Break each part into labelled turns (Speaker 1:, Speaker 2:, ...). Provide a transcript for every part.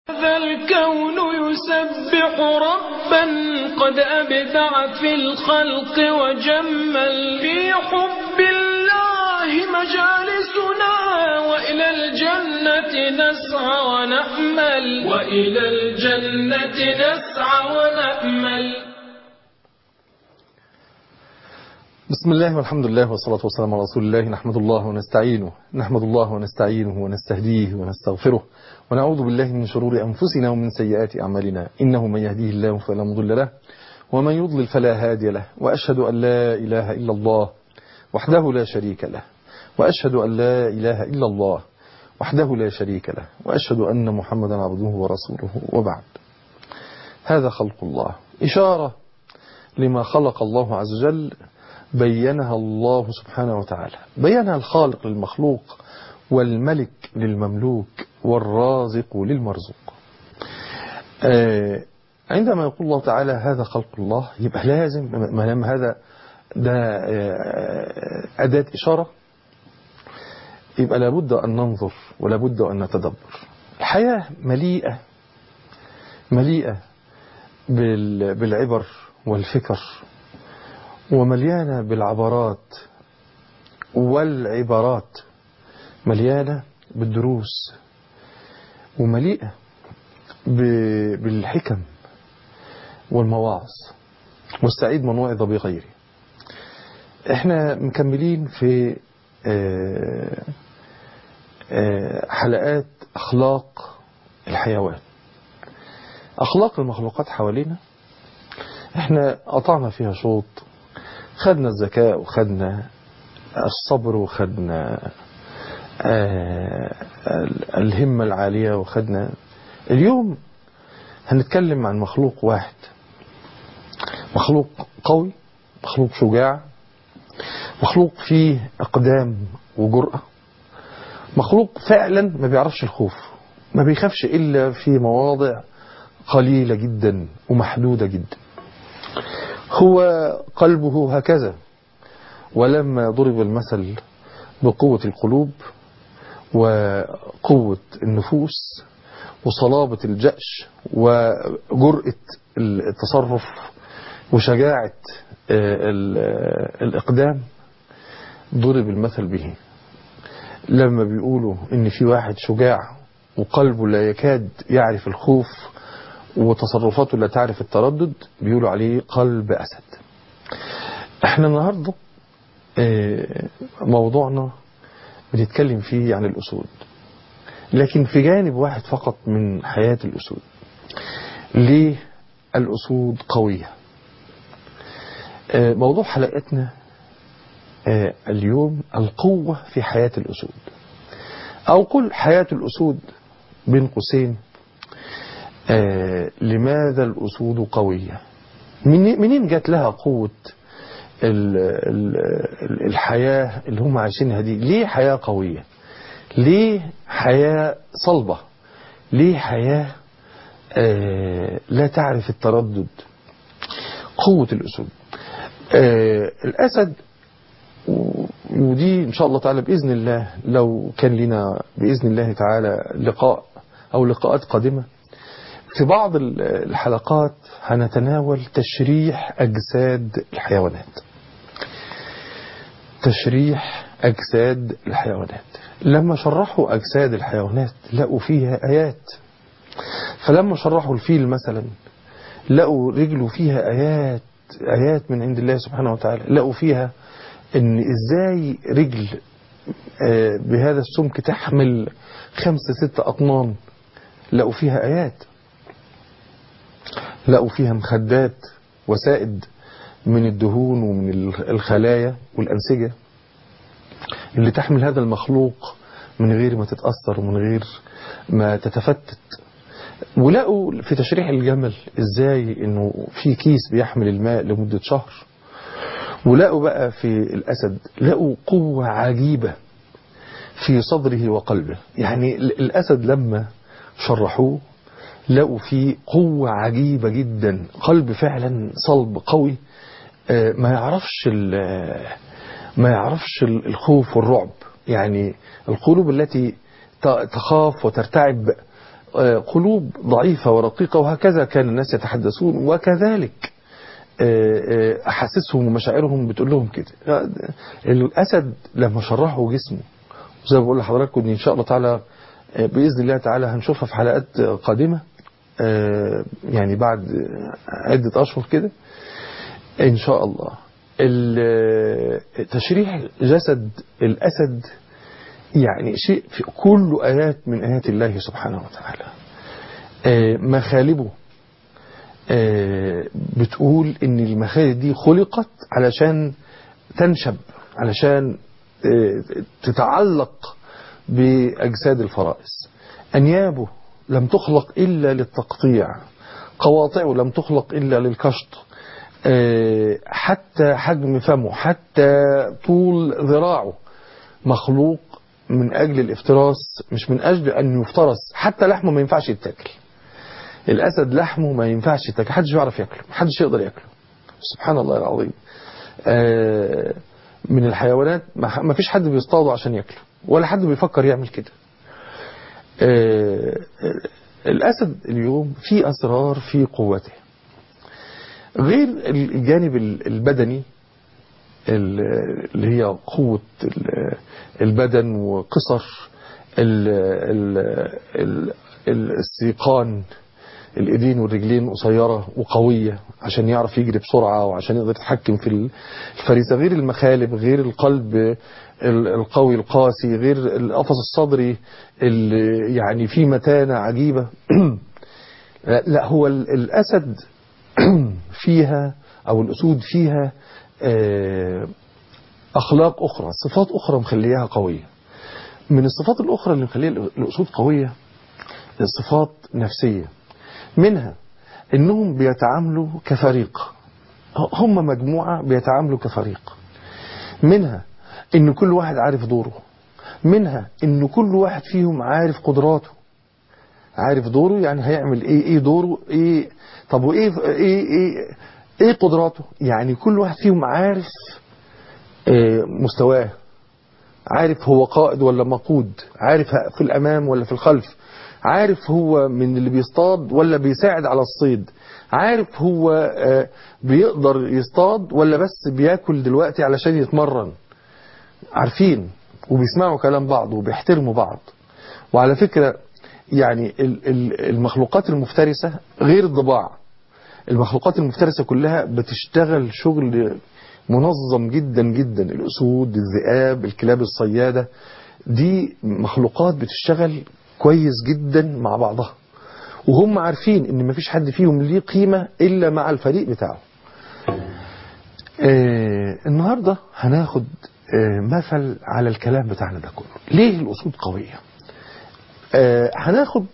Speaker 1: هذا الكون يسبح ربا قد أبدع في الخلق وجمل في حب الله مجالسنا وإلى الجنة نسعى ونأمل وإلى الجنة نسعى ونأمل
Speaker 2: بسم الله والحمد لله والصلاة والسلام على رسول الله نحمد الله ونستعينه نحمد الله ونستعينه ونستهديه ونستغفره ونعوذ بالله من شرور أنفسنا ومن سيئات أعمالنا إنه من يهديه الله فلا مضل له ومن يضلل فلا هادي له وأشهد أن لا إله إلا الله وحده لا شريك له وأشهد أن لا إله إلا الله وحده لا شريك له وأشهد أن محمدا عبده ورسوله وبعد هذا خلق الله إشارة لما خلق الله عز وجل بينها الله سبحانه وتعالى بينها الخالق للمخلوق والملك للمملوك والرازق للمرزوق عندما يقول الله تعالى هذا خلق الله يبقى لازم ما دام هذا ده أداة إشارة يبقى لابد أن ننظر ولابد أن نتدبر الحياة مليئة مليئة بالعبر والفكر ومليانة بالعبرات والعبارات مليانة بالدروس ومليئة بالحكم والمواعظ والسعيد من وعظ بغيره احنا مكملين في حلقات أخلاق الحيوان أخلاق المخلوقات حوالينا احنا قطعنا فيها شوط خدنا الذكاء وخدنا الصبر وخدنا الهمة العالية وخدنا اليوم هنتكلم عن مخلوق واحد مخلوق قوي مخلوق شجاع مخلوق فيه أقدام وجرأة مخلوق فعلا ما بيعرفش الخوف ما بيخافش إلا في مواضع قليلة جدا ومحدودة جدا هو قلبه هكذا ولما ضرب المثل بقوة القلوب وقوة النفوس وصلابة الجأش وجرأة التصرف وشجاعة الإقدام ضرب المثل به لما بيقولوا إن في واحد شجاع وقلبه لا يكاد يعرف الخوف وتصرفاته لا تعرف التردد بيقولوا عليه قلب أسد احنا النهاردة موضوعنا بنتكلم فيه عن الأسود لكن في جانب واحد فقط من حياة الأسود ليه الأسود قوية موضوع حلقتنا اليوم القوة في حياة الأسود أو قل حياة الأسود بين قوسين آه لماذا الأسود قوية منين جات لها قوة ال ال الحياة اللي هم عايشينها دي ليه حياة قوية ليه حياة صلبة ليه حياة آه لا تعرف التردد قوة الأسود آه الأسد ودي إن شاء الله تعالى بإذن الله لو كان لنا بإذن الله تعالى لقاء أو لقاءات قادمة في بعض الحلقات هنتناول تشريح أجساد الحيوانات تشريح أجساد الحيوانات لما شرحوا أجساد الحيوانات لقوا فيها آيات فلما شرحوا الفيل مثلا لقوا رجله فيها آيات آيات من عند الله سبحانه وتعالى لقوا فيها ان ازاي رجل بهذا السمك تحمل خمسة ستة أطنان لقوا فيها آيات لقوا فيها مخدات وسائد من الدهون ومن الخلايا والأنسجة اللي تحمل هذا المخلوق من غير ما تتأثر ومن غير ما تتفتت ولقوا في تشريح الجمل ازاي انه في كيس بيحمل الماء لمدة شهر ولقوا بقى في الأسد لقوا قوة عجيبة في صدره وقلبه يعني الأسد لما شرحوه لقوا فيه قوة عجيبة جدا قلب فعلا صلب قوي ما يعرفش ما يعرفش الخوف والرعب يعني القلوب التي تخاف وترتعب قلوب ضعيفة ورقيقة وهكذا كان الناس يتحدثون وكذلك أحاسسهم ومشاعرهم بتقول لهم كده الأسد لما شرحوا جسمه زي ما بقول لحضراتكم إن شاء الله تعالى بإذن الله تعالى هنشوفها في حلقات قادمة يعني بعد عدة أشهر كده إن شاء الله تشريح جسد الأسد يعني شيء في كل آيات من آيات الله سبحانه وتعالى مخالبه بتقول ان المخالب دي خلقت علشان تنشب علشان تتعلق بأجساد الفرائس أنيابه لم تخلق إلا للتقطيع قواطعه لم تخلق إلا للكشط حتى حجم فمه حتى طول ذراعه مخلوق من أجل الافتراس مش من أجل أن يفترس حتى لحمه ما ينفعش يتاكل الأسد لحمه ما ينفعش يتاكل محدش يعرف ياكله محدش يقدر ياكله سبحان الله العظيم من الحيوانات ما فيش حد بيصطاده عشان ياكله ولا حد بيفكر يعمل كده الأسد اليوم في أسرار في قوته غير الجانب البدني اللي هي قوة البدن وقصر السيقان الايدين والرجلين قصيرة وقوية عشان يعرف يجري بسرعة وعشان يقدر يتحكم في الفريسة غير المخالب غير القلب القوي القاسي غير القفص الصدري اللي يعني فيه متانة عجيبة لا هو الأسد فيها أو الأسود فيها أخلاق أخرى صفات أخرى مخليها قوية من الصفات الأخرى اللي مخليها الأسود قوية صفات نفسية منها انهم بيتعاملوا كفريق هم مجموعة بيتعاملوا كفريق منها ان كل واحد عارف دوره منها ان كل واحد فيهم عارف قدراته عارف دوره يعني هيعمل ايه ايه دوره ايه طب وايه ايه ايه ايه قدراته يعني كل واحد فيهم عارف إيه مستواه عارف هو قائد ولا مقود عارف في الامام ولا في الخلف عارف هو من اللي بيصطاد ولا بيساعد على الصيد عارف هو بيقدر يصطاد ولا بس بياكل دلوقتي علشان يتمرن عارفين وبيسمعوا كلام بعض وبيحترموا بعض وعلى فكرة يعني المخلوقات المفترسة غير الضباع المخلوقات المفترسة كلها بتشتغل شغل منظم جدا جدا الأسود الذئاب الكلاب الصيادة دي مخلوقات بتشتغل كويس جدا مع بعضها وهم عارفين ان مفيش حد فيهم ليه قيمة الا مع الفريق بتاعه آه النهاردة هناخد آه مثل على الكلام بتاعنا ده كله ليه الاسود قوية آه هناخد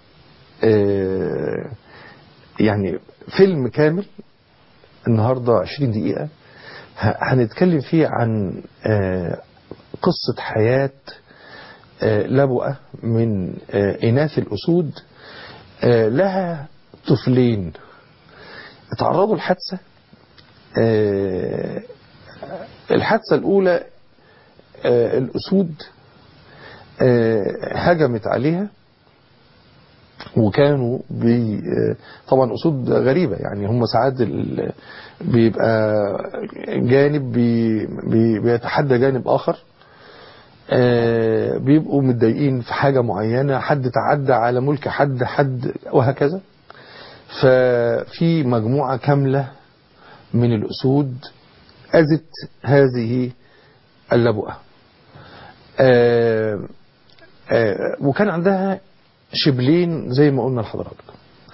Speaker 2: آه يعني فيلم كامل النهاردة 20 دقيقة هنتكلم فيه عن آه قصة حياة لبؤة من إناث الأسود لها طفلين اتعرضوا لحادثة الحادثة الأولى الأسود هجمت عليها وكانوا بي طبعا أسود غريبة يعني هم ساعات بيبقى جانب بي بي بيتحدى جانب آخر بيبقوا متضايقين في حاجة معينة حد تعدى على ملك حد حد وهكذا ففي مجموعة كاملة من الأسود أذت هذه اللبؤة وكان عندها شبلين زي ما قلنا لحضراتكم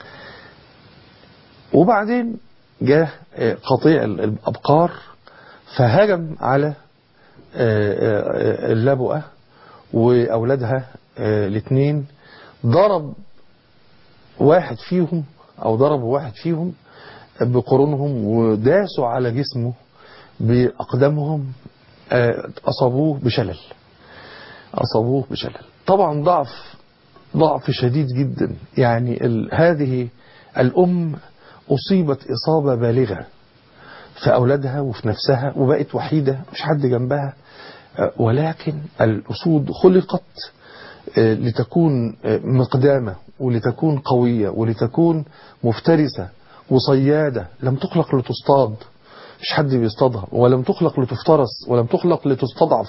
Speaker 2: وبعدين جاء قطيع الأبقار فهجم على اللبؤة وأولادها الاثنين ضرب واحد فيهم أو ضربوا واحد فيهم بقرونهم وداسوا على جسمه بأقدامهم أصابوه بشلل أصابوه بشلل طبعا ضعف ضعف شديد جدا يعني هذه الأم أصيبت إصابة بالغة في أولادها وفي نفسها وبقت وحيدة مش حد جنبها ولكن الأسود خلقت لتكون مقدامة ولتكون قوية ولتكون مفترسة وصيادة لم تخلق لتصطاد مش حد بيصطادها ولم تخلق لتفترس ولم تخلق لتستضعف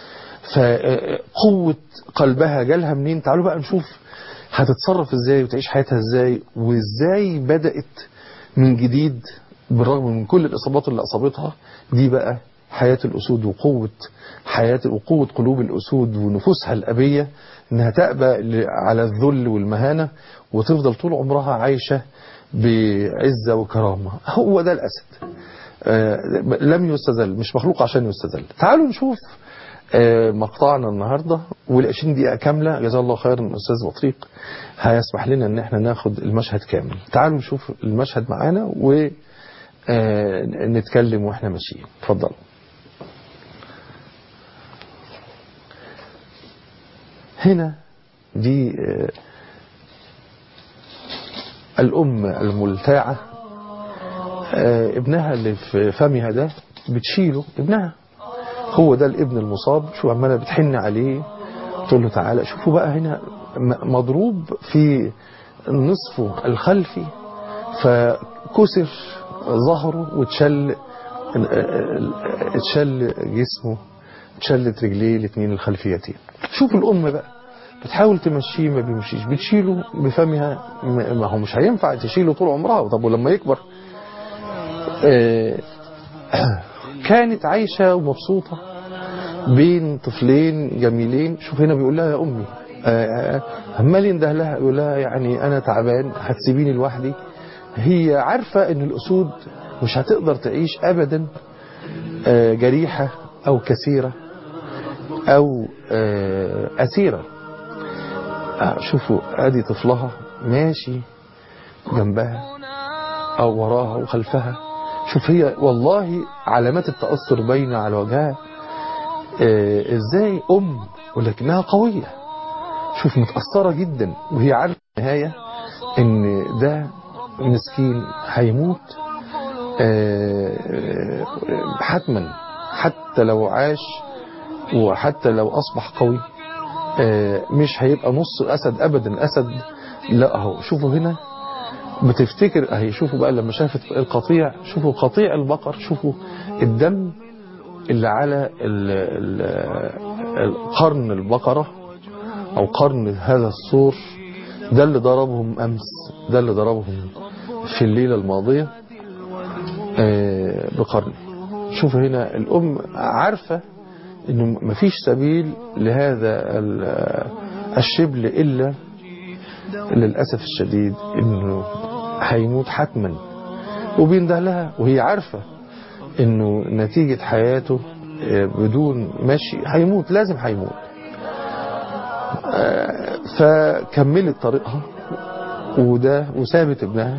Speaker 2: فقوة قلبها جالها منين تعالوا بقى نشوف هتتصرف ازاي وتعيش حياتها ازاي وازاي بدأت من جديد بالرغم من كل الإصابات اللي أصابتها دي بقى حياة الأسود وقوة حياة وقوة قلوب الأسود ونفوسها الأبية إنها تأبى على الذل والمهانة وتفضل طول عمرها عايشة بعزة وكرامة هو ده الأسد آه لم يستذل مش مخلوق عشان يستذل تعالوا نشوف آه مقطعنا النهاردة والعشرين دقيقة كاملة جزاه الله خيرا الأستاذ بطريق هيسمح لنا ان احنا ناخد المشهد كامل تعالوا نشوف المشهد معانا و آه نتكلم واحنا ماشيين اتفضلوا هنا دي آه الأم الملتاعة آه ابنها اللي في فمها ده بتشيله ابنها هو ده الابن المصاب شو عمالة بتحن عليه تقول له تعالى شوفوا بقى هنا مضروب في نصفه الخلفي فكسر ظهره وتشل اتشل جسمه اتشلت رجليه الاثنين الخلفيتين شوف الام بقى بتحاول تمشيه ما بيمشيش بتشيله بفمها ما هو مش هينفع تشيله طول عمرها طب ولما يكبر كانت عايشة ومبسوطة بين طفلين جميلين شوف هنا بيقول لها يا أمي عمال ينده لها يقول لها يعني أنا تعبان هتسيبيني لوحدي هي عارفة ان الأسود مش هتقدر تعيش أبدا جريحة أو كثيرة أو أسيرة شوفوا ادي طفلها ماشي جنبها أو وراها وخلفها شوف هي والله علامات التأثر باينة على وجهها ازاي أم ولكنها قوية شوف متأثرة جدا وهي عارفة النهاية ان ده مسكين هيموت حتما حتى لو عاش وحتى لو أصبح قوي مش هيبقى نص أسد أبدا أسد لا اهو شوفوا هنا بتفتكر اهي شوفوا بقى لما شافت القطيع شوفوا قطيع البقر شوفوا الدم اللي على ال ال قرن البقرة او قرن هذا السور ده اللي ضربهم امس ده اللي ضربهم في الليلة الماضية بقرن شوفوا هنا الام عارفة انه مفيش سبيل لهذا الشبل الا للأسف الشديد انه هيموت حتما وبينده لها وهي عارفة انه نتيجة حياته بدون مشي هيموت لازم هيموت فكملت طريقها وده وسابت ابنها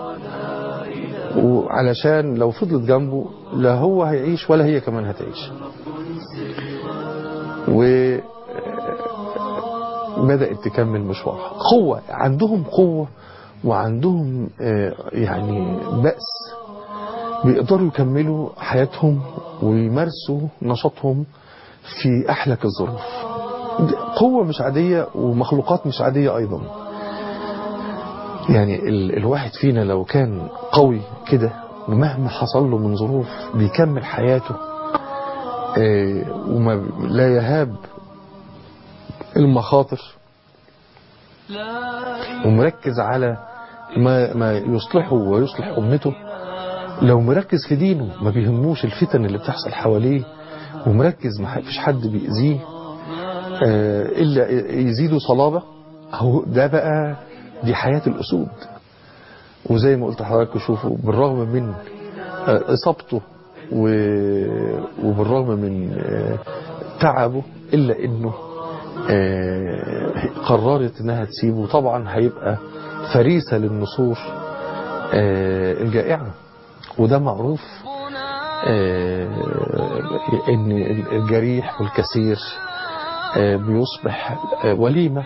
Speaker 2: وعلشان لو فضلت جنبه لا هو هيعيش ولا هي كمان هتعيش و بدأت تكمل مشوارها قوة عندهم قوة وعندهم يعني بأس بيقدروا يكملوا حياتهم ويمارسوا نشاطهم في أحلك الظروف قوة مش عادية ومخلوقات مش عادية أيضا يعني ال الواحد فينا لو كان قوي كده ومهما حصل له من ظروف بيكمل حياته وما لا يهاب المخاطر ومركز على ما, ما يصلحه ويصلح أمته لو مركز في دينه ما بيهموش الفتن اللي بتحصل حواليه ومركز ما فيش حد بيأذيه إلا يزيده صلابة هو ده بقى دي حياة الأسود وزي ما قلت لحضرتك شوفوا بالرغم من إصابته وبالرغم من تعبه إلا إنه قررت انها تسيبه طبعا هيبقى فريسة للنصوص الجائعة وده معروف ان الجريح والكثير بيصبح وليمة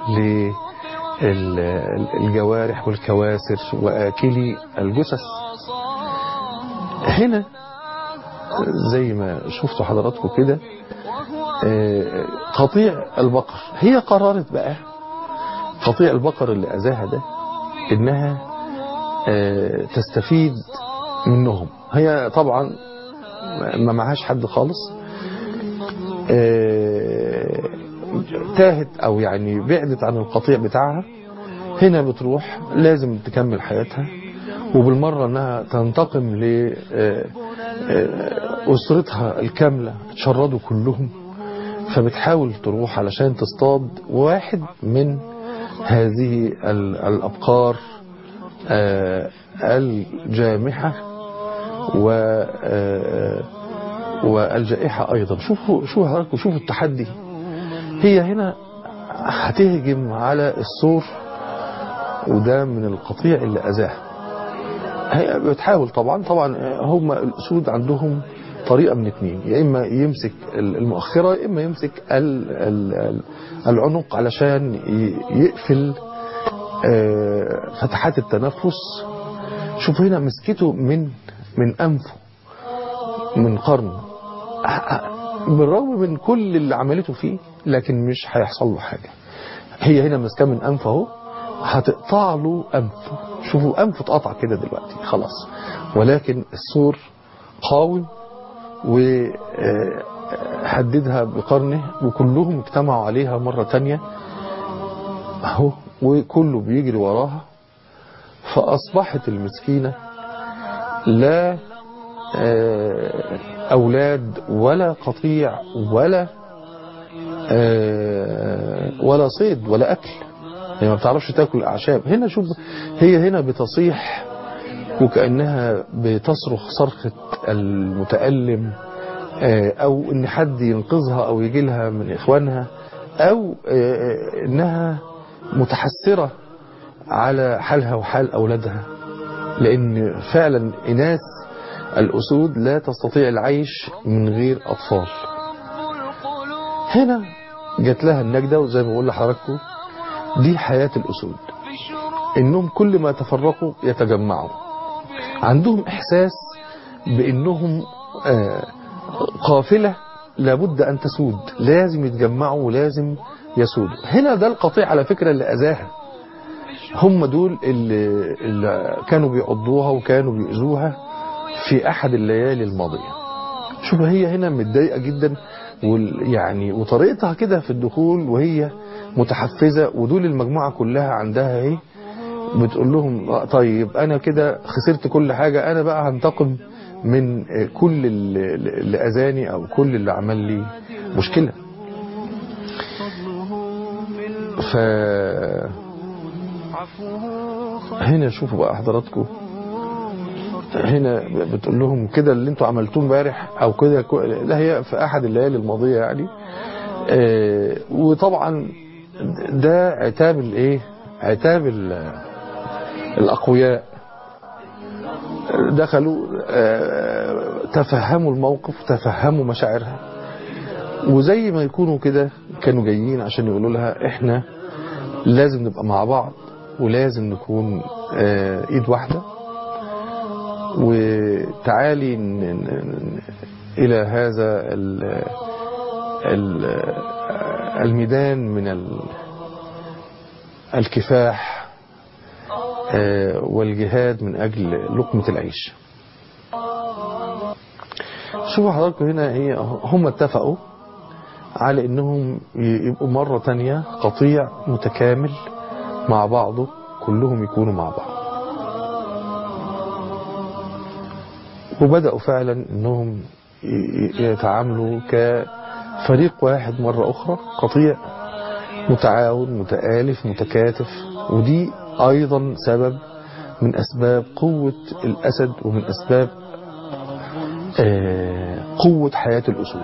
Speaker 2: للجوارح والكواسر وآكلي الجثث هنا زي ما شفتوا حضراتكم كده قطيع البقر هي قررت بقى قطيع البقر اللي أذاها ده إنها آه، تستفيد منهم هي طبعا ما معهاش حد خالص آه، تاهت أو يعني بعدت عن القطيع بتاعها هنا بتروح لازم تكمل حياتها وبالمرة انها تنتقم لأسرتها الكاملة تشردوا كلهم فبتحاول تروح علشان تصطاد واحد من هذه ال- الأبقار آه، الجامحة و آه، والجائحة أيضا شوفوا شوفوا حضراتكم شوفوا التحدي هي هنا هتهجم على السور وده من القطيع اللي أذاه هي بتحاول طبعا طبعا هم الأسود عندهم طريقة من اتنين يا إما يمسك المؤخرة يا إما يمسك ال- ال- ال- العنق علشان ي- يقفل آه، فتحات التنفس شوف هنا مسكته من من أنفه من قرنه بالرغم من كل اللي عملته فيه لكن مش هيحصل له حاجة هي هنا ماسكاه من أنفه اهو هتقطع له أنفه شوفوا أنفه اتقطع كده دلوقتي خلاص ولكن السور قاوم وهددها بقرنه وكلهم اجتمعوا عليها مرة تانية اهو وكله بيجري وراها فأصبحت المسكينة لا آه، أولاد ولا قطيع ولا آه، ولا صيد ولا أكل هي ما بتعرفش تاكل أعشاب هنا شوف هي هنا بتصيح وكأنها بتصرخ صرخة المتألم آه، أو إن حد ينقذها أو يجي لها من إخوانها أو آه، إنها متحسرة على حالها وحال أولادها لأن فعلا إناث الأسود لا تستطيع العيش من غير أطفال هنا جات لها النجدة وزي ما بقول لحضراتكم دي حياة الأسود إنهم كل ما تفرقوا يتجمعوا عندهم إحساس بإنهم آه، قافلة لابد أن تسود لازم يتجمعوا ولازم يسودوا هنا ده القطيع على فكرة اللي أذاها هم دول اللي, اللي كانوا بيعضوها وكانوا بيؤذوها في أحد الليالي الماضية شوف هي هنا متضايقة جدا وال يعني وطريقتها كده في الدخول وهي متحفزة ودول المجموعة كلها عندها ايه بتقول لهم آه طيب انا كده خسرت كل حاجة انا بقى هنتقم من آه، كل اللي اللي اذاني او كل اللي عمل لي مشكلة ف هنا شوفوا بقى حضراتكم هنا بتقول لهم كده اللي انتوا عملتوه امبارح او كده كو- لا هي في احد الليالي الماضيه يعني آه، وطبعا ده عتاب الايه عتاب ال- الاقوياء دخلوا آه، تفهموا الموقف تفهموا مشاعرها وزي ما يكونوا كده كانوا جايين عشان يقولوا لها احنا لازم نبقى مع بعض ولازم نكون آه، ايد واحده وتعالي ن- ن- ن- إلى هذا ال ال الميدان من ال- الكفاح آه، والجهاد من أجل لقمة العيش شوفوا حضراتكم هنا هي هم اتفقوا على انهم يبقوا مرة تانية قطيع متكامل مع بعضه كلهم يكونوا مع بعض وبدأوا فعلا انهم ي- ي- يتعاملوا كفريق واحد مرة اخرى قطيع متعاون متآلف متكاتف ودي ايضا سبب من اسباب قوة الاسد ومن اسباب آه، قوة حياة الاسود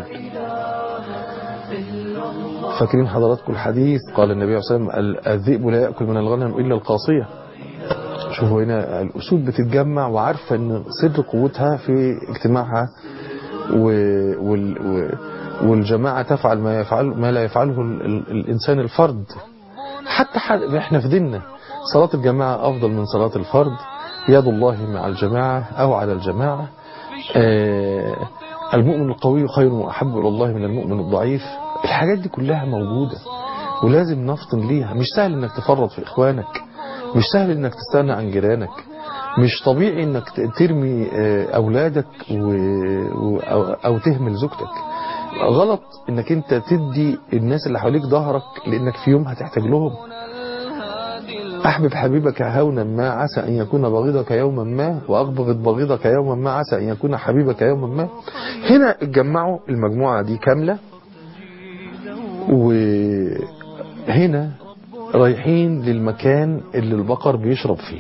Speaker 2: فاكرين حضراتكم الحديث قال النبي صلى الله عليه وسلم ال- الذئب لا يأكل من الغنم إلا القاصية شوفوا هنا الأسود بتتجمع وعارفة أن سر قوتها في اجتماعها و... وال... و... والجماعة تفعل ما يفعل ما لا يفعله ال... ال... الإنسان الفرد حتى حد... احنا في ديننا صلاة الجماعة أفضل من صلاة الفرد يد الله مع الجماعة أو على الجماعة آه المؤمن القوي خير وأحب إلى الله من المؤمن الضعيف الحاجات دي كلها موجودة ولازم نفطن ليها مش سهل انك تفرط في اخوانك مش سهل انك تستغنى عن جيرانك مش طبيعي انك ترمي اولادك و... و... أو... او تهمل زوجتك غلط انك انت تدي الناس اللي حواليك ظهرك لانك في يوم هتحتاج لهم احبب حبيبك هونا ما عسى ان يكون بغيضك يوما ما واغبغض بغيضك يوما ما عسى ان يكون حبيبك يوما ما هنا اتجمعوا المجموعة دي كاملة وهنا رايحين للمكان اللي البقر بيشرب فيه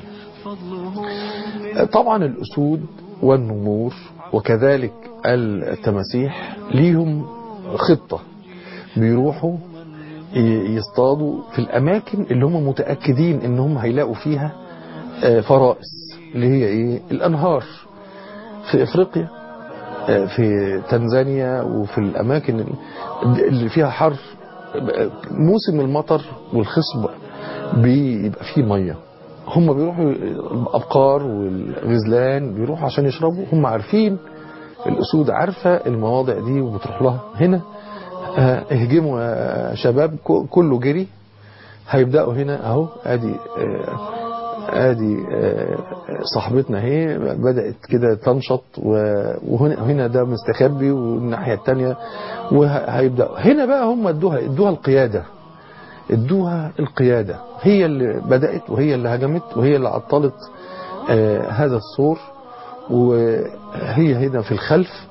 Speaker 2: طبعا الأسود والنمور وكذلك التماسيح ليهم خطة بيروحوا يصطادوا في الأماكن اللي هم متأكدين إنهم هيلاقوا فيها فرائس اللي هي إيه الأنهار في إفريقيا في تنزانيا وفي الأماكن اللي فيها حر موسم المطر والخصب بيبقى فيه مية هم بيروحوا الأبقار والغزلان بيروحوا عشان يشربوا هم عارفين الأسود عارفة المواضع دي وبتروح لها هنا اهجموا يا شباب كله جري هيبدأوا هنا اهو ادي ادي صاحبتنا اهي بدأت كده تنشط وهنا هنا ده مستخبي والناحية التانية وهيبدأوا هنا بقى هم ادوها ادوها القيادة ادوها القيادة هي اللي بدأت وهي اللي هجمت وهي اللي عطلت هذا الصور وهي هنا في الخلف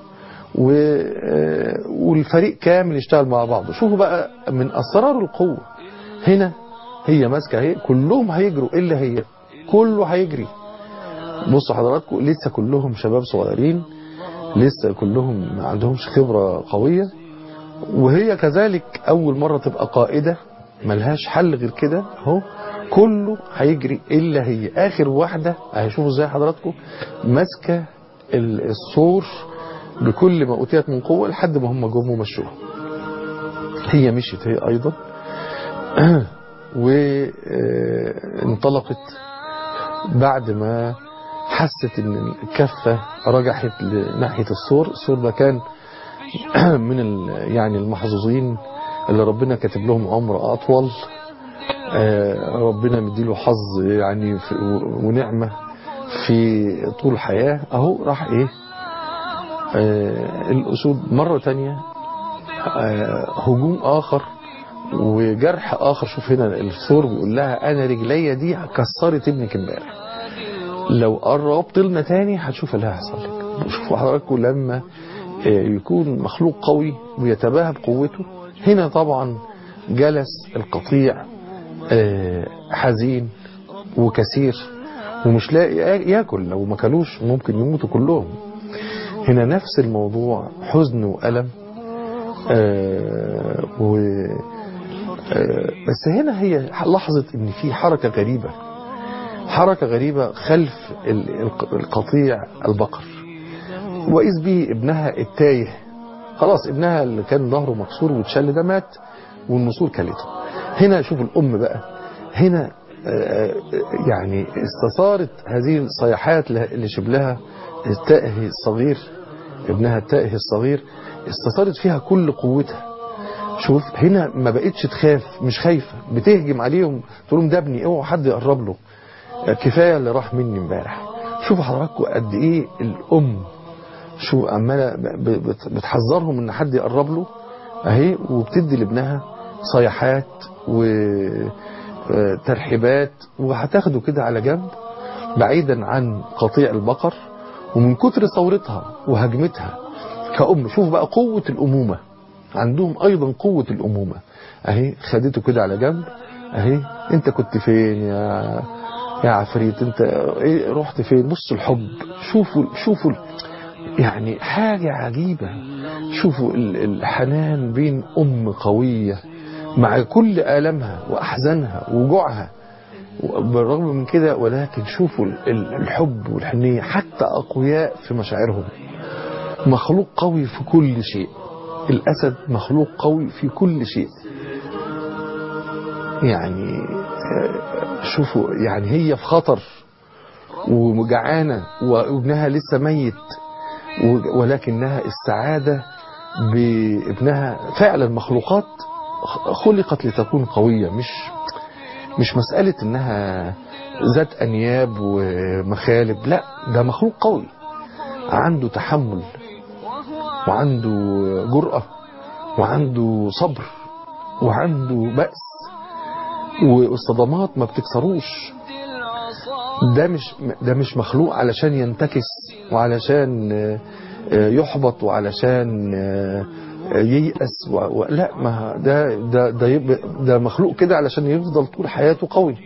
Speaker 2: والفريق كامل يشتغل مع بعض شوفوا بقى من أسرار القوة هنا هي ماسكة اهي كلهم هيجروا إلا هي كله هيجري بصوا حضراتكم لسه كلهم شباب صغيرين لسه كلهم ما عندهمش خبرة قوية وهي كذلك أول مرة تبقى قائدة ملهاش حل غير كده اهو كله هيجري إلا هي آخر واحدة هيشوفوا ازاي حضراتكم ماسكة الصور بكل ما أوتيت من قوة لحد ما هم جم ومشوها هي مشيت هي أيضا وانطلقت بعد ما حست ان الكفة رجحت لناحية السور السور ده كان من يعني المحظوظين اللي ربنا كاتب لهم عمر أطول ربنا مديله حظ يعني ونعمة في طول الحياة اهو راح ايه الأسود مرة تانية هجوم آخر وجرح آخر شوف هنا الثور بيقول لها أنا رجليا دي كسرت ابنك امبارح لو قربت لنا تاني هتشوف اللي هيحصل لك شوفوا حضراتكم لما يكون مخلوق قوي ويتباهى بقوته هنا طبعا جلس القطيع حزين وكثير ومش لاقي ياكل لو ما كلوش ممكن يموتوا كلهم هنا نفس الموضوع حزن وألم آه و آه بس هنا هي لحظة ان في حركة غريبة حركة غريبة خلف القطيع البقر وإذ به ابنها التايه خلاص ابنها اللي كان ظهره مكسور واتشل ده مات والنسور كلته هنا شوف الأم بقى هنا آه يعني استثارت هذه الصيحات اللي شبلها التائه الصغير ابنها التائه الصغير استثارت فيها كل قوتها شوف هنا ما بقتش تخاف مش خايفة بتهجم عليهم تقول لهم ده ابني اوعوا حد يقرب له كفاية اللي راح مني امبارح شوفوا حضراتكم قد ايه الام شو عماله بتحذرهم ان حد يقرب له اهي وبتدي لابنها صيحات وترحيبات وهتاخده كده على جنب بعيدا عن قطيع البقر ومن كتر ثورتها وهجمتها كأم شوف بقى قوة الأمومة عندهم أيضا قوة الأمومة أهي خدته كده على جنب أهي أنت كنت فين يا يا عفريت أنت إيه رحت فين بص الحب شوفوا شوفوا يعني حاجة عجيبة شوفوا الحنان بين أم قوية مع كل آلامها وأحزانها وجوعها بالرغم من كده ولكن شوفوا الحب والحنية حتى أقوياء في مشاعرهم مخلوق قوي في كل شيء الأسد مخلوق قوي في كل شيء يعني شوفوا يعني هي في خطر وجعانة وابنها لسه ميت ولكنها السعادة بابنها فعلا مخلوقات خلقت لتكون قوية مش مش مسألة انها ذات انياب ومخالب لا ده مخلوق قوي عنده تحمل وعنده جرأة وعنده صبر وعنده بأس والصدمات ما بتكسروش ده مش ده مش مخلوق علشان ينتكس وعلشان يحبط وعلشان ييأس و... و... لا ما ده ده ده, يب... ده مخلوق كده علشان يفضل طول حياته قوي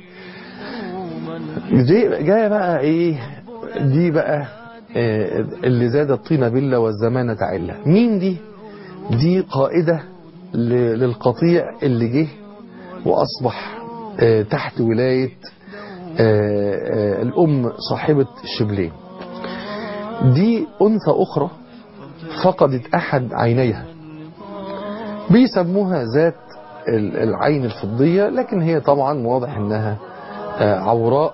Speaker 2: دي جايه بقى ايه دي بقى إيه اللي زاد الطين بله والزمان تعلى مين دي دي قائدة ل... للقطيع اللي جه واصبح إيه تحت ولاية إيه الام صاحبة الشبلين دي انثى اخرى فقدت احد عينيها بيسموها ذات العين الفضية لكن هي طبعا واضح انها عوراء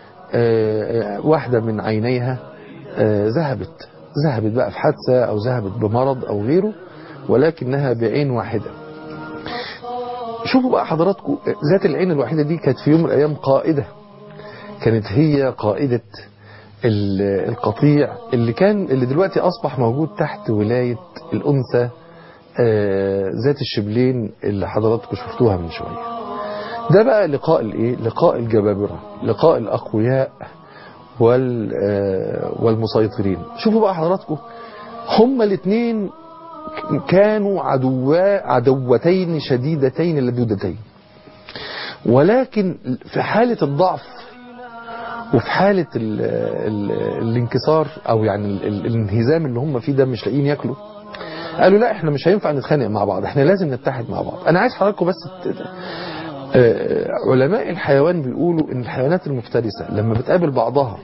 Speaker 2: واحدة من عينيها ذهبت ذهبت بقى في حادثة او ذهبت بمرض او غيره ولكنها بعين واحدة شوفوا بقى حضراتكم ذات العين الواحدة دي كانت في يوم من الايام قائدة كانت هي قائدة القطيع اللي كان اللي دلوقتي اصبح موجود تحت ولاية الانثى ذات الشبلين اللي حضراتكم شفتوها من شوية ده بقى لقاء الايه لقاء الجبابرة لقاء الاقوياء وال والمسيطرين شوفوا بقى حضراتكم هما الاثنين كانوا عدوا عدوتين شديدتين لدودتين ولكن في حالة الضعف وفي حالة ال ال الانكسار او يعني ال الانهزام اللي هم فيه ده مش لاقيين ياكلوا قالوا لا احنا مش هينفع نتخانق مع بعض احنا لازم نتحد مع بعض انا عايز حضراتكم بس علماء الحيوان بيقولوا ان الحيوانات المفترسة لما بتقابل بعضها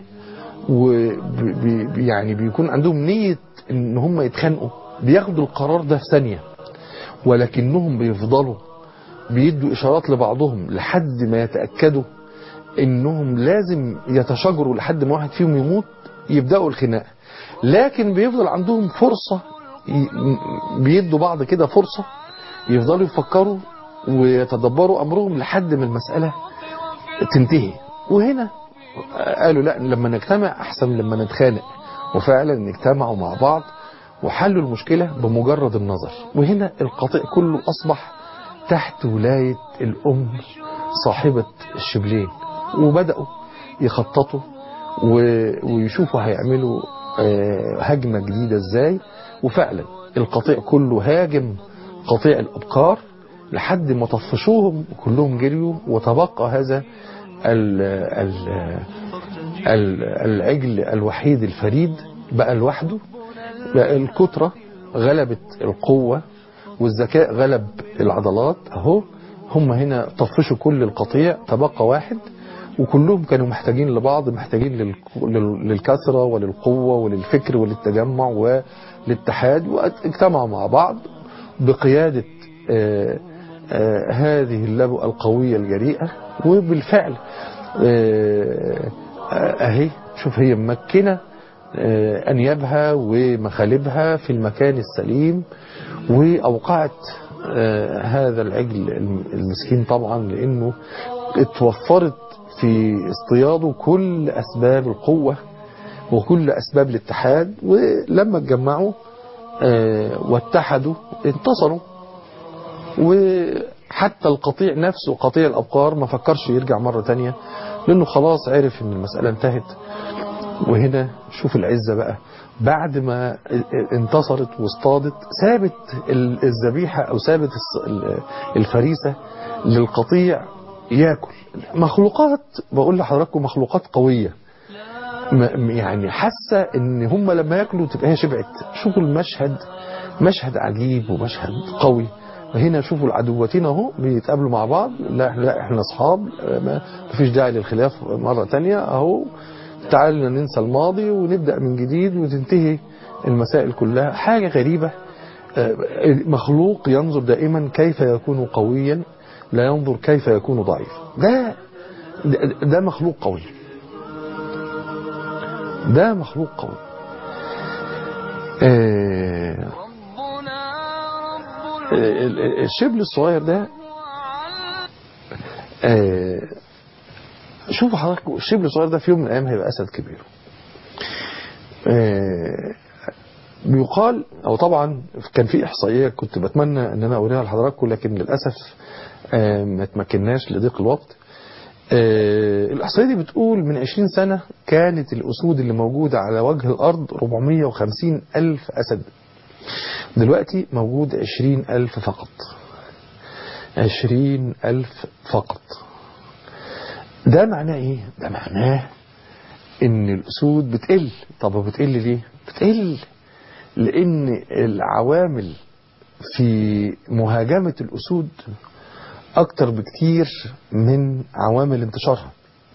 Speaker 2: ويعني بيكون عندهم نية ان هم يتخانقوا بياخدوا القرار ده في ثانية ولكنهم بيفضلوا بيدوا اشارات لبعضهم لحد ما يتأكدوا انهم لازم يتشاجروا لحد ما واحد فيهم يموت يبدأوا الخناق لكن بيفضل عندهم فرصة بيدوا بعض كده فرصة يفضلوا يفكروا ويتدبروا أمرهم لحد ما المسألة تنتهي وهنا قالوا لا لما نجتمع أحسن لما نتخانق وفعلا اجتمعوا مع بعض وحلوا المشكلة بمجرد النظر وهنا القطيع كله أصبح تحت ولاية الأم صاحبة الشبلين وبدأوا يخططوا ويشوفوا هيعملوا هجمة جديدة ازاي وفعلا القطيع كله هاجم قطيع الأبقار لحد ما طفشوهم كلهم جريوا وتبقى هذا ال ال ال العجل الوحيد الفريد بقى لوحده بقى الكترة غلبت القوة والذكاء غلب العضلات اهو هم هنا طفشوا كل القطيع تبقى واحد وكلهم كانوا محتاجين لبعض محتاجين للكثرة وللقوة وللفكر وللتجمع وللاتحاد واجتمعوا مع بعض بقيادة آآ آآ هذه اللبؤة القوية الجريئة وبالفعل اهي شوف هي ممكنة أنيابها ومخالبها في المكان السليم وأوقعت هذا العجل المسكين طبعا لأنه اتوفرت في اصطياده كل أسباب القوة وكل أسباب الاتحاد ولما اتجمعوا واتحدوا انتصروا وحتى القطيع نفسه قطيع الأبقار ما فكرش يرجع مرة تانية لأنه خلاص عرف ان المسألة انتهت وهنا شوف العزة بقى بعد ما انتصرت واصطادت سابت الذبيحة أو سابت الفريسة للقطيع ياكل مخلوقات بقول لحضراتكم مخلوقات قوية يعني حاسة ان هم لما ياكلوا تبقى هي شبعت شوفوا المشهد مشهد عجيب ومشهد قوي هنا شوفوا العدوتين اهو بيتقابلوا مع بعض لا لا احنا اصحاب ما فيش داعي للخلاف مرة تانية اهو تعالوا ننسى الماضي ونبدأ من جديد وتنتهي المسائل كلها حاجة غريبة مخلوق ينظر دائما كيف يكون قويا لا ينظر كيف يكون ضعيفا ده ده مخلوق قوي ده مخلوق قوي ال- ال- الشبل الصغير ده آه، شوفوا حضرتك الشبل الصغير ده في يوم من الايام هيبقى اسد كبير آه، بيقال او طبعا كان في احصائيه كنت بتمنى ان انا اوريها لحضراتكم لكن للاسف آه، ما تمكناش لضيق الوقت آه، الإحصائية دي بتقول من 20 سنة كانت الأسود اللي موجودة على وجه الأرض 450 ألف أسد دلوقتي موجود 20 ألف فقط 20 ألف فقط ده معناه إيه؟ ده معناه إن الأسود بتقل طب بتقل ليه؟ بتقل لأن العوامل في مهاجمة الأسود أكتر بكتير من عوامل انتشارها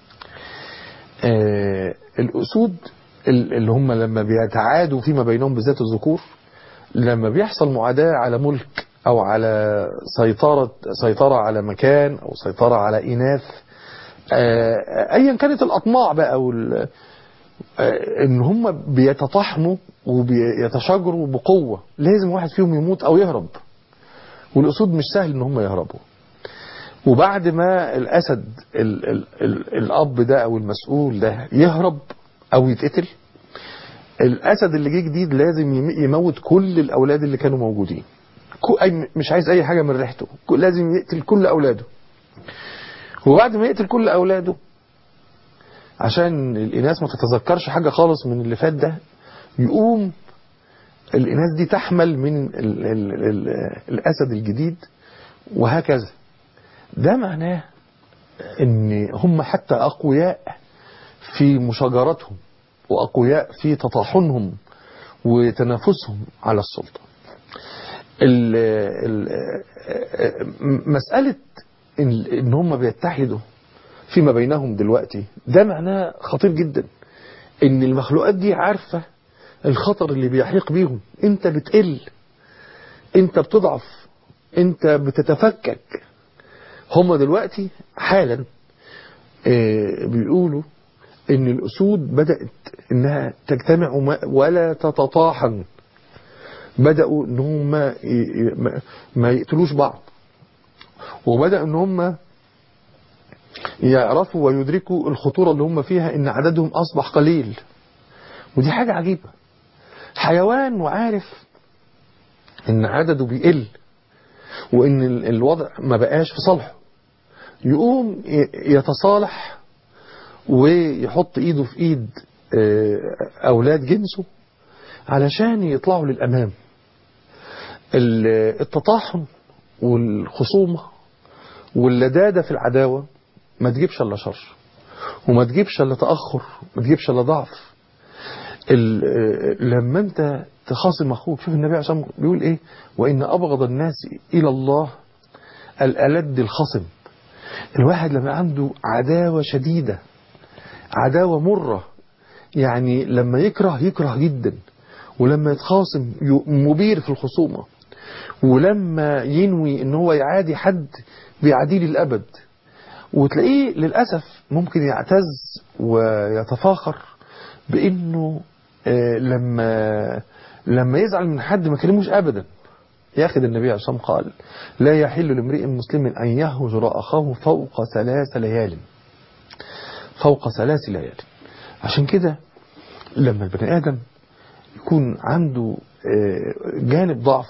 Speaker 2: آه الأسود ال- اللي هم لما بيتعادوا فيما بينهم بالذات الذكور لما بيحصل معاداة على ملك أو على سيطرة سيطرة على مكان أو سيطرة على إناث آه أيا كانت الأطماع بقى وال آه، ان هم بيتطحنوا وبيتشاجروا بقوة لازم واحد فيهم يموت او يهرب والاسود مش سهل ان هم يهربوا وبعد ما الاسد ال ال ال الاب ده او المسؤول ده يهرب او يتقتل الاسد اللي جه جديد لازم يم- يموت كل الاولاد اللي كانوا موجودين كو- أي مش عايز اي حاجه من ريحته كو- لازم يقتل كل اولاده وبعد ما يقتل كل اولاده عشان الاناث ما تتذكرش حاجه خالص من اللي فات ده يقوم الاناث دي تحمل من ال ال ال الاسد الجديد وهكذا ده معناه ان هم حتى اقوياء في مشاجرتهم واقوياء في تطاحنهم وتنافسهم على السلطه ال ال مساله ان إن هم بيتحدوا فيما بينهم دلوقتي ده معناه خطير جدا ان المخلوقات دي عارفه الخطر اللي بيحيق بيهم انت بتقل انت بتضعف انت بتتفكك هم دلوقتي حالا آه، بيقولوا ان الاسود بدأت انها تجتمع وما- ولا تتطاحن بدأوا ان هم ي- ي- ما- ما يقتلوش بعض وبدأ ان هم يعرفوا ويدركوا الخطورة اللي هم فيها ان عددهم اصبح قليل ودي حاجة عجيبة حيوان وعارف ان عدده بيقل وان ال- الوضع ما بقاش في صالحه يقوم ي- يتصالح ويحط ايده في ايد آه، اولاد جنسه علشان يطلعوا للامام ال- التطاحن والخصومة واللدادة في العداوة ما تجيبش الا شر وما تجيبش الا تأخر ما تجيبش الا ضعف ال- آه، لما انت تخاصم اخوك شوف النبي عليه الصلاة والسلام بيقول ايه وان ابغض الناس الى الله الالد الخصم الواحد لما عنده عداوة شديدة عداوة مرة يعني لما يكره يكره جدا ولما يتخاصم ي- مبير في الخصومة ولما ينوي ان هو يعادي حد بيعاديه للأبد وتلاقيه للأسف ممكن يعتز ويتفاخر بأنه آه، لما لما يزعل من حد ما كلموش أبدا ياخد النبي عليه الصلاة والسلام قال لا يحل لامرئ مسلم أن يهجر أخاه فوق ثلاث ليال فوق ثلاث ليال عشان كده لما البني آدم يكون عنده آه، جانب ضعف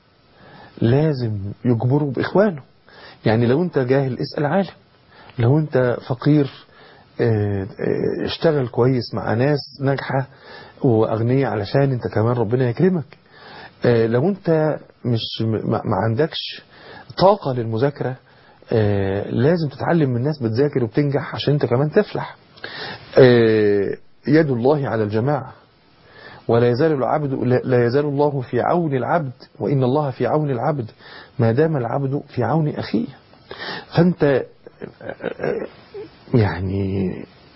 Speaker 2: لازم يجبره بإخوانه يعني لو انت جاهل اسأل عالم لو انت فقير آه، آه، اشتغل كويس مع ناس ناجحة وأغنياء علشان انت كمان ربنا يكرمك آه، لو انت مش ما ما عندكش طاقة للمذاكرة آه، لازم تتعلم من ناس بتذاكر وبتنجح عشان انت كمان تفلح آه، يد الله على الجماعة ولا يزال العبد لا لا يزال الله في عون العبد وإن الله في عون العبد ما دام العبد في عون أخيه فأنت آه، آه، يعني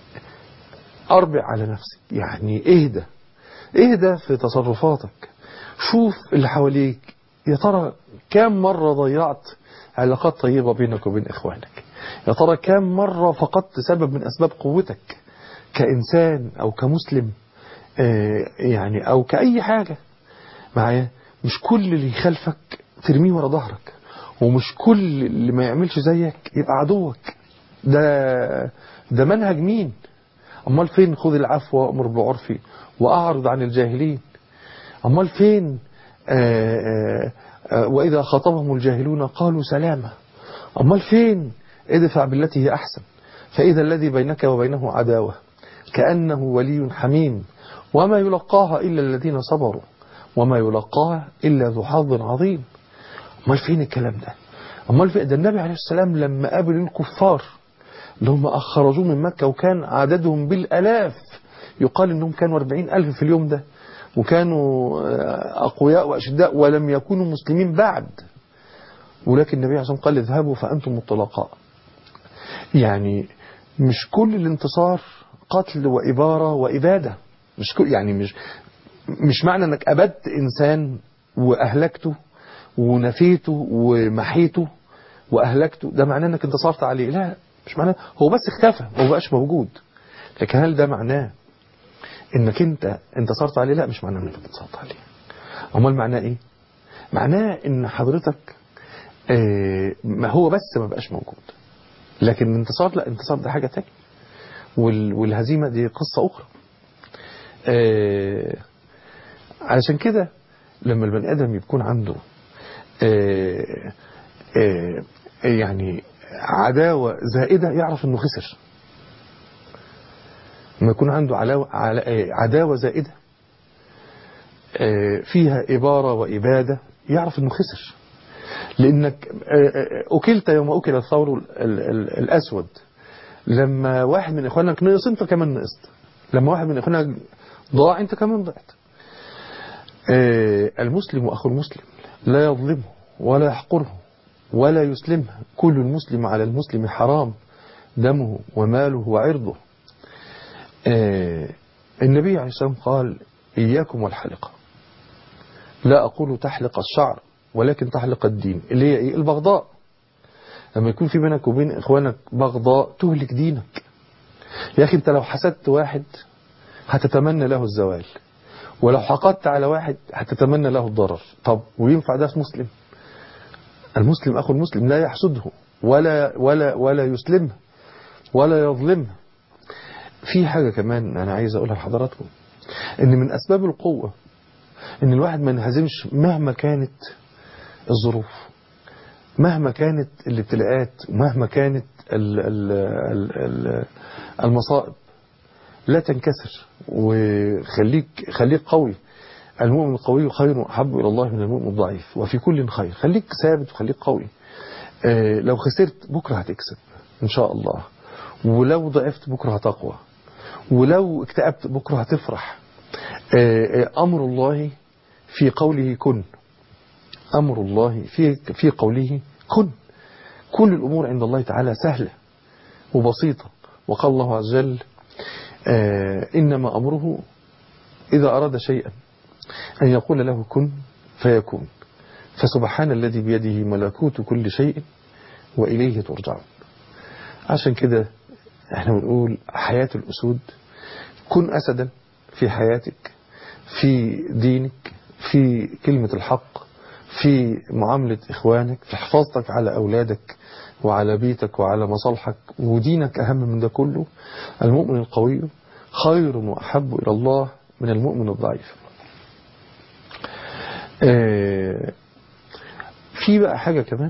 Speaker 2: أربع على نفسك يعني اهدى اهدى في تصرفاتك شوف اللي حواليك يا ترى كم مرة ضيعت علاقات طيبة بينك وبين إخوانك يا ترى كم مرة فقدت سبب من أسباب قوتك كإنسان أو كمسلم آه، يعني أو كأي حاجة معايا مش كل اللي يخالفك ترميه ورا ظهرك ومش كل اللي ما يعملش زيك يبقى عدوك ده ده منهج مين امال فين خذ العفو وامر بالعرف واعرض عن الجاهلين امال فين آآ آآ واذا خاطبهم الجاهلون قالوا سلاما امال فين ادفع بالتي هي احسن فاذا الذي بينك وبينه عداوه كانه ولي حميم وما يلقاها الا الذين صبروا وما يلقاها الا ذو حظ عظيم امال فين الكلام ده امال فين ده النبي عليه السلام لما قابل الكفار اللي هم أخرجوه من مكة وكان عددهم بالألاف يقال إنهم كانوا 40 ألف في اليوم ده وكانوا أقوياء وأشداء ولم يكونوا مسلمين بعد ولكن النبي عليه الصلاة والسلام قال اذهبوا فأنتم الطلقاء يعني مش كل الانتصار قتل وإبارة وإبادة مش كل يعني مش مش معنى انك أبدت إنسان وأهلكته ونفيته ومحيته وأهلكته ده معناه انك انتصرت عليه لا مش معناه هو بس اختفى ما بقاش موجود لكن هل ده معناه انك انت انتصرت عليه لا مش معناه انك انتصرت عليه امال معناه ايه معناه ان حضرتك اه ما هو بس ما بقاش موجود لكن الانتصار لا الانتصار ده حاجة تانية وال والهزيمة دي قصة اخرى اه علشان كده لما البني ادم يكون عنده اه اه يعني عداوة زائدة يعرف انه خسر لما يكون عنده عداوة زائدة فيها إبارة وإبادة يعرف انه خسر لانك اكلت يوم اكل الثور الاسود لما واحد من اخوانك نقص انت كمان نقصت لما واحد من اخوانك ضاع انت كمان ضعت المسلم اخو المسلم لا يظلمه ولا يحقره ولا يسلمه كل المسلم على المسلم حرام دمه وماله وعرضه النبي عليه السلام قال إياكم والحلقة لا أقول تحلق الشعر ولكن تحلق الدين اللي هي إيه البغضاء لما يكون في بينك وبين إخوانك بغضاء تهلك دينك يا أخي أنت لو حسدت واحد هتتمنى له الزوال ولو حقدت على واحد هتتمنى له الضرر طب وينفع ده في مسلم المسلم أخو المسلم لا يحسده ولا ولا ولا يسلمه ولا يظلمه في حاجة كمان أنا عايز أقولها لحضراتكم إن من أسباب القوة إن الواحد ما ينهزمش مهما كانت الظروف مهما كانت الابتلاءات ومهما كانت ال ال ال المصائب لا تنكسر وخليك خليك قوي المؤمن القوي خير وأحب إلى الله من المؤمن الضعيف وفي كل خير خليك ثابت وخليك قوي اه لو خسرت بكرة هتكسب إن شاء الله ولو ضعفت بكرة هتقوى ولو اكتئبت بكرة هتفرح اه أمر الله في قوله كن أمر الله في في قوله كن كل الأمور عند الله تعالى سهلة وبسيطة وقال الله عز وجل اه إنما أمره إذا أراد شيئا أن يقول له كن فيكون فسبحان الذي بيده ملكوت كل شيء وإليه ترجعون عشان كده احنا بنقول حياة الأسود كن أسدا في حياتك في دينك في كلمة الحق في معاملة إخوانك في حفاظتك على أولادك وعلى بيتك وعلى مصالحك ودينك أهم من ده كله المؤمن القوي خير وأحب إلى الله من المؤمن الضعيف اه في بقى حاجة كمان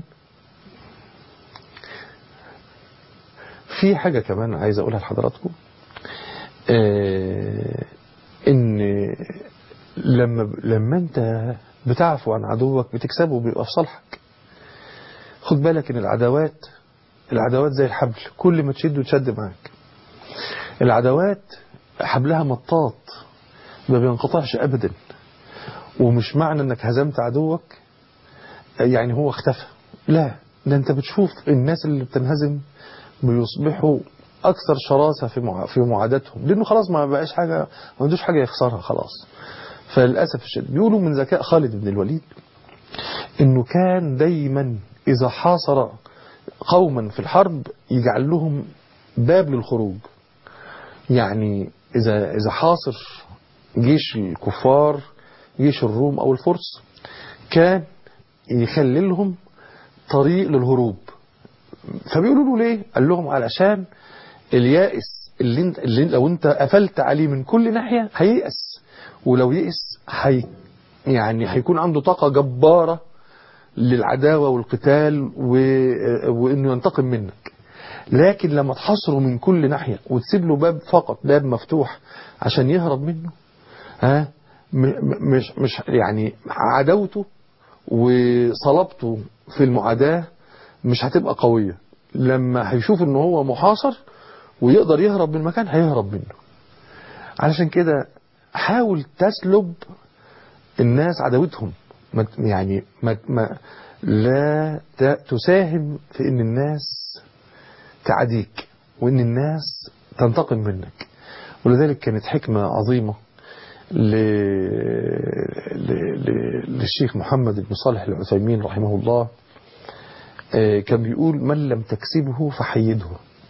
Speaker 2: في حاجة كمان عايز أقولها لحضراتكم اه إن لما لما أنت بتعفو عن عدوك بتكسبه بيبقى في صالحك خد بالك إن العداوات العداوات زي الحبل كل ما تشده تشد معاك العداوات حبلها مطاط ما بينقطعش أبدا ومش معنى انك هزمت عدوك يعني هو اختفى لا ده انت بتشوف الناس اللي بتنهزم بيصبحوا اكثر شراسة في في معاداتهم لانه خلاص ما بقاش حاجة ما عندوش حاجة يخسرها خلاص فللأسف الشديد بيقولوا من ذكاء خالد بن الوليد انه كان دايما اذا حاصر قوما في الحرب يجعل لهم باب للخروج يعني اذا اذا حاصر جيش الكفار جيش الروم أو الفرس كان يخللهم طريق للهروب فبيقولوا له ليه قال لهم علشان اليائس اللي انت اللي لو انت قفلت عليه من كل ناحية هييأس ولو يئس هي يعني هيكون عنده طاقة جبارة للعداوة والقتال و... وانه ينتقم منك لكن لما تحصره من كل ناحية وتسيب له باب فقط باب مفتوح عشان يهرب منه ها م- مش مش يعني عداوته وصلابته في المعاداة مش هتبقى قوية لما هيشوف ان هو محاصر ويقدر يهرب من مكان هيهرب منه علشان كده حاول تسلب الناس عداوتهم ما يعني ما ما لا ت- تساهم في ان الناس تعاديك وان الناس تنتقم منك ولذلك كانت حكمة عظيمة ل... ل... ل... للشيخ محمد بن صالح العثيمين رحمه الله آه، كان بيقول من لم تكسبه فحيده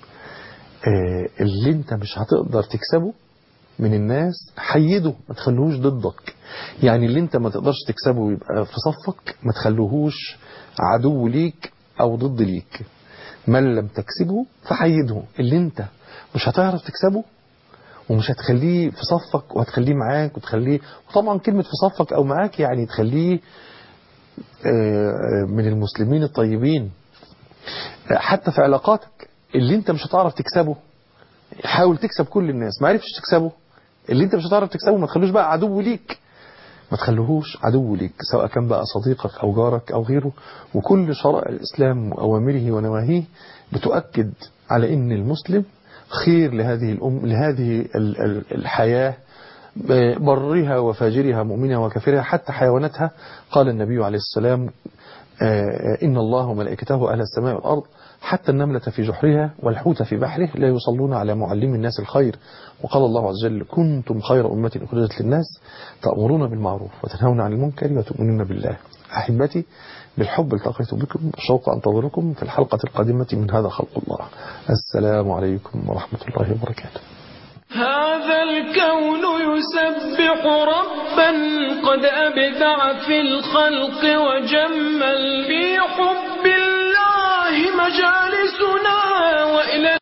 Speaker 2: آه، اللي انت مش هتقدر تكسبه من الناس حيده ما تخلوهوش ضدك يعني اللي انت ما تقدرش تكسبه يبقى في صفك ما تخلوهوش عدو ليك او ضد ليك من لم تكسبه فحيده اللي انت مش هتعرف تكسبه ومش هتخليه في صفك وهتخليه معاك وتخليه وطبعا كلمة في صفك او معاك يعني تخليه آه، من المسلمين الطيبين آه، حتى في علاقاتك اللي انت مش هتعرف تكسبه حاول تكسب كل الناس ما عرفتش تكسبه اللي انت مش هتعرف تكسبه ما تخلوش بقى عدو ليك ما تخلوهوش عدو ليك سواء كان بقى صديقك او جارك او غيره وكل شرائع الاسلام واوامره ونواهيه بتؤكد على ان المسلم خير لهذه الام لهذه ال- ال- الحياه برها وفاجرها مؤمنها وكافرها حتى حيواناتها قال النبي عليه السلام آه، إن الله وملائكته أهل السماء والأرض حتى النملة في جحرها والحوت في بحره لا يصلون على معلم الناس الخير وقال الله عز وجل كنتم خير أمة أخرجت للناس تأمرون بالمعروف وتنهون عن المنكر وتؤمنون بالله أحبتي بالحب التقيت بكم شوق أنتظركم في الحلقة القادمة من هذا خلق الله السلام عليكم ورحمة الله وبركاته
Speaker 1: هذا الكون يسبح ربا قد أبدع في الخلق وجمل في حب الله مجالسنا وإلى